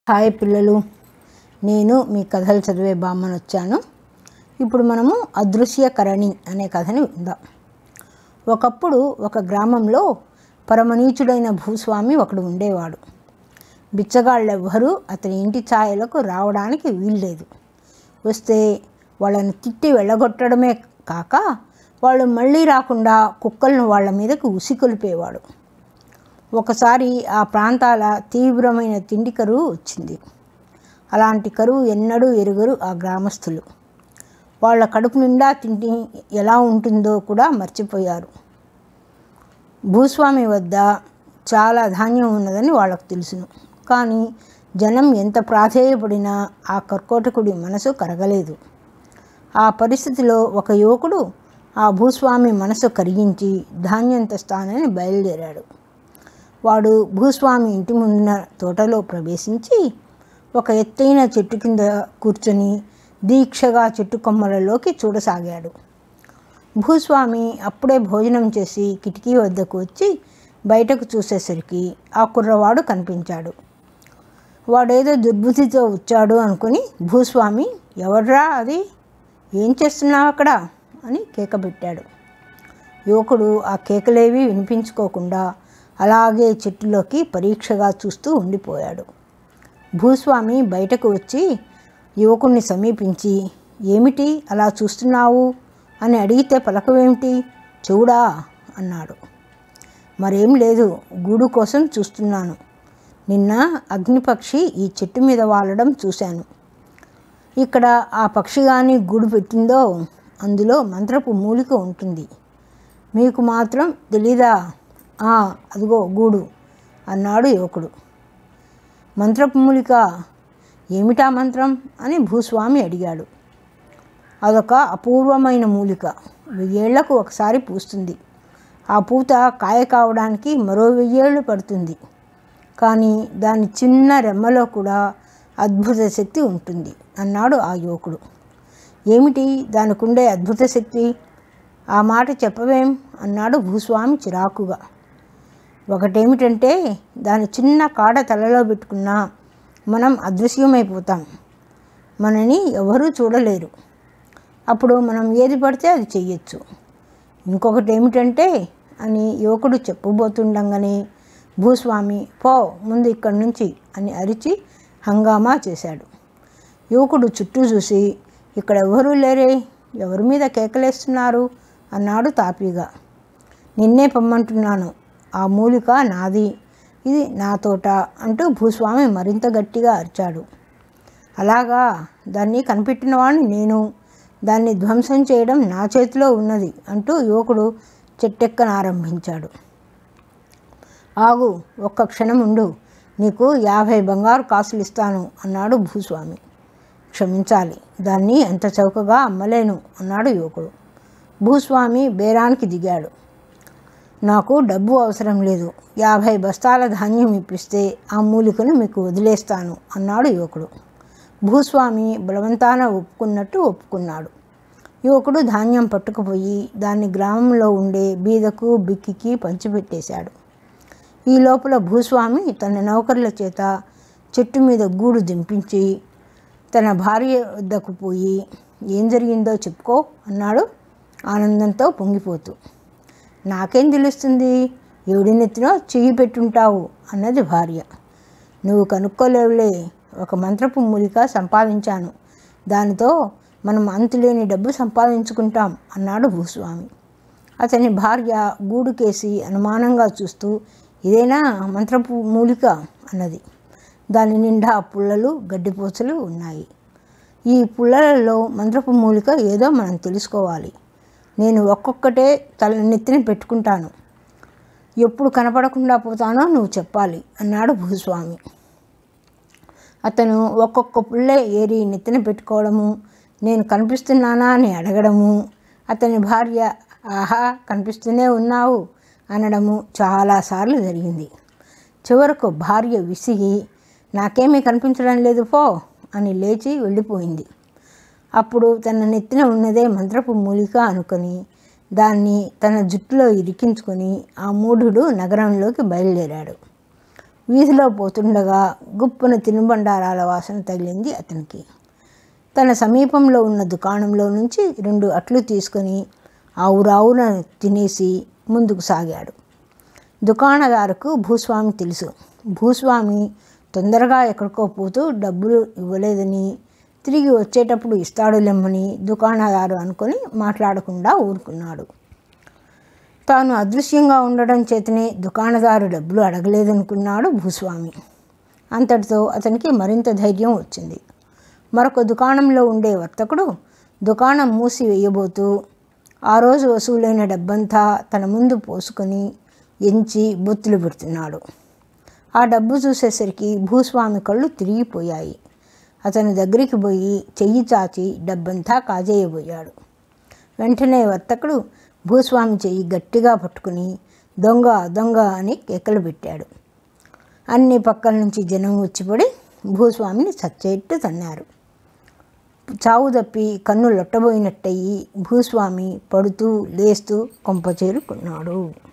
hi పిల్లలు నేను మీ కథలు చదివే బామ్మను వచ్చాను ఇప్పుడు మనము అదృశ్యకరణి అనే కథని విందాం ఒకప్పుడు ఒక గ్రామంలో పరమనీచుడైన భూస్వామి ఒకడు ఉండేవాడు బిచ్చగాళ్ళెవ్వరూ అతని ఇంటి ఛాయలకు రావడానికి వీల్లేదు వస్తే వాళ్ళని తిట్టి వెళ్ళగొట్టడమే కాక వాళ్ళు మళ్ళీ రాకుండా కుక్కలను వాళ్ళ మీదకు ఉసికొలిపేవాడు ఒకసారి ఆ ప్రాంతాల తీవ్రమైన తిండి కరువు వచ్చింది అలాంటి కరువు ఎన్నడూ ఎరుగరు ఆ గ్రామస్తులు వాళ్ళ కడుపు నిండా తిండి ఎలా ఉంటుందో కూడా మర్చిపోయారు భూస్వామి వద్ద చాలా ధాన్యం ఉన్నదని వాళ్ళకు తెలుసును కానీ జనం ఎంత ప్రాధేయపడినా ఆ కర్కోటకుడి మనసు కరగలేదు ఆ పరిస్థితిలో ఒక యువకుడు ఆ భూస్వామి మనసు కరిగించి ధాన్యం తెస్తానని బయలుదేరాడు వాడు భూస్వామి ఇంటి ముందున తోటలో ప్రవేశించి ఒక ఎత్తైన చెట్టు కింద కూర్చొని దీక్షగా చెట్టు కొమ్మలలోకి చూడసాగాడు భూస్వామి అప్పుడే భోజనం చేసి కిటికీ వద్దకు వచ్చి బయటకు చూసేసరికి ఆ కుర్రవాడు కనిపించాడు వాడేదో దుర్బుద్ధితో వచ్చాడు అనుకుని భూస్వామి ఎవర్రా అది ఏం చేస్తున్నావు అక్కడ అని కేక పెట్టాడు యువకుడు ఆ కేకలేవి వినిపించుకోకుండా అలాగే చెట్టులోకి పరీక్షగా చూస్తూ ఉండిపోయాడు భూస్వామి బయటకు వచ్చి యువకుణ్ణి సమీపించి ఏమిటి అలా చూస్తున్నావు అని అడిగితే పలకవేమిటి చెవుడా అన్నాడు మరేం లేదు గూడు కోసం చూస్తున్నాను నిన్న అగ్నిపక్షి ఈ చెట్టు మీద వాలడం చూశాను ఇక్కడ ఆ పక్షి కానీ గూడు పెట్టిందో అందులో మంత్రపు మూలిక ఉంటుంది మీకు మాత్రం తెలీదా "ఆ, అదిగో గూడు అన్నాడు యువకుడు మంత్రపు మూలిక ఏమిటా మంత్రం అని భూస్వామి అడిగాడు అదొక అపూర్వమైన మూలిక వెయ్యేళ్లకు ఒకసారి పూస్తుంది ఆ పూత కాయ కావడానికి మరో వెయ్యేళ్ళు పడుతుంది కానీ దాని చిన్న రెమ్మలో కూడా అద్భుత శక్తి ఉంటుంది అన్నాడు ఆ యువకుడు ఏమిటి దానికి ఉండే అద్భుత శక్తి ఆ మాట చెప్పవేం అన్నాడు భూస్వామి చిరాకుగా ఒకటేమిటంటే దాని చిన్న కాడ తలలో పెట్టుకున్నా మనం అదృశ్యమైపోతాం మనని ఎవరూ చూడలేరు అప్పుడు మనం ఏది పడితే అది చెయ్యొచ్చు ఇంకొకటి ఏమిటంటే అని యువకుడు చెప్పబోతుండగానే భూస్వామి పో ముందు ఇక్కడి నుంచి అని అరిచి హంగామా చేశాడు యువకుడు చుట్టూ చూసి ఇక్కడ ఎవరూ లేరే ఎవరి మీద కేకలేస్తున్నారు అన్నాడు తాపీగా నిన్నే పొమ్మంటున్నాను ఆ మూలిక నాది ఇది నా తోట అంటూ భూస్వామి మరింత గట్టిగా అరిచాడు అలాగా దాన్ని కనిపెట్టిన వాడిని నేను దాన్ని ధ్వంసం చేయడం నా చేతిలో ఉన్నది అంటూ యువకుడు చెట్టెక్కనారంభించాడు ఆగు ఒక్క క్షణం ఉండు నీకు యాభై బంగారు కాసులు ఇస్తాను అన్నాడు భూస్వామి క్షమించాలి దాన్ని ఎంత చౌకగా అమ్మలేను అన్నాడు యువకుడు భూస్వామి బేరానికి దిగాడు నాకు డబ్బు అవసరం లేదు యాభై బస్తాల ధాన్యం ఇప్పిస్తే ఆ మూలికను మీకు వదిలేస్తాను అన్నాడు యువకుడు భూస్వామి బలవంతాన ఒప్పుకున్నట్టు ఒప్పుకున్నాడు యువకుడు ధాన్యం పట్టుకుపోయి దాన్ని గ్రామంలో ఉండే బీదకు బిక్కికి పంచిపెట్టేశాడు ఈ లోపల భూస్వామి తన నౌకర్ల చేత చెట్టు మీద గూడు దింపించి తన భార్య వద్దకు పోయి ఏం జరిగిందో చెప్పుకో అన్నాడు ఆనందంతో పొంగిపోతూ నాకేం తెలుస్తుంది ఎవడినెత్తినో చెయ్యి పెట్టుంటావు అన్నది భార్య నువ్వు కనుక్కోలేవులే ఒక మంత్రపు మూలిక సంపాదించాను దానితో మనం అంతులేని డబ్బు సంపాదించుకుంటాం అన్నాడు భూస్వామి అతని భార్య గూడుకేసి అనుమానంగా చూస్తూ ఇదేనా మంత్రపు మూలిక అన్నది దాని నిండా పుల్లలు గడ్డిపోచలు ఉన్నాయి ఈ పుల్లలలో మంత్రపు మూలిక ఏదో మనం తెలుసుకోవాలి నేను ఒక్కొక్కటే తల నెత్తిన పెట్టుకుంటాను ఎప్పుడు కనపడకుండా పోతానో నువ్వు చెప్పాలి అన్నాడు భూస్వామి అతను ఒక్కొక్క పుల్లే ఏరి నెత్తిన పెట్టుకోవడము నేను కనిపిస్తున్నానా అని అడగడము అతని భార్య ఆహా కనిపిస్తూనే ఉన్నావు అనడము చాలాసార్లు జరిగింది చివరకు భార్య విసిగి నాకేమీ కనిపించడం లేదు పో అని లేచి వెళ్ళిపోయింది అప్పుడు తన నెత్తిన ఉన్నదే మంత్రపు మూలిక అనుకొని దాన్ని తన జుట్టులో ఇరికించుకొని ఆ మూఢుడు నగరంలోకి బయలుదేరాడు వీధిలో పోతుండగా గుప్పున తినుబండారాల వాసన తగిలింది అతనికి తన సమీపంలో ఉన్న దుకాణంలో నుంచి రెండు అట్లు తీసుకొని ఆవురావున తినేసి ముందుకు సాగాడు దుకాణదారుకు భూస్వామి తెలుసు భూస్వామి తొందరగా ఎక్కడికో పోతూ డబ్బులు ఇవ్వలేదని తిరిగి వచ్చేటప్పుడు ఇస్తాడులేమని దుకాణదారు అనుకొని మాట్లాడకుండా ఊరుకున్నాడు తాను అదృశ్యంగా ఉండడం చేతనే దుకాణదారు డబ్బులు అడగలేదనుకున్నాడు భూస్వామి అంతటితో అతనికి మరింత ధైర్యం వచ్చింది మరొక దుకాణంలో ఉండే వర్తకుడు దుకాణం మూసి వేయబోతూ ఆ రోజు వసూలైన డబ్బంతా తన ముందు పోసుకొని ఎంచి బొత్తులు పెడుతున్నాడు ఆ డబ్బు చూసేసరికి భూస్వామి కళ్ళు తిరిగిపోయాయి అతని దగ్గరికి పోయి చెయ్యి చాచి డబ్బంతా కాజేయబోయాడు వెంటనే వర్తకుడు భూస్వామి చెయ్యి గట్టిగా పట్టుకుని దొంగ దొంగ అని కేకలు పెట్టాడు అన్ని పక్కల నుంచి జనం వచ్చిపడి భూస్వామిని చచ్చేట్టు తన్నారు చావు తప్పి కన్ను లొట్టబోయినట్టయి భూస్వామి పడుతూ లేస్తూ కొంప చేరుకున్నాడు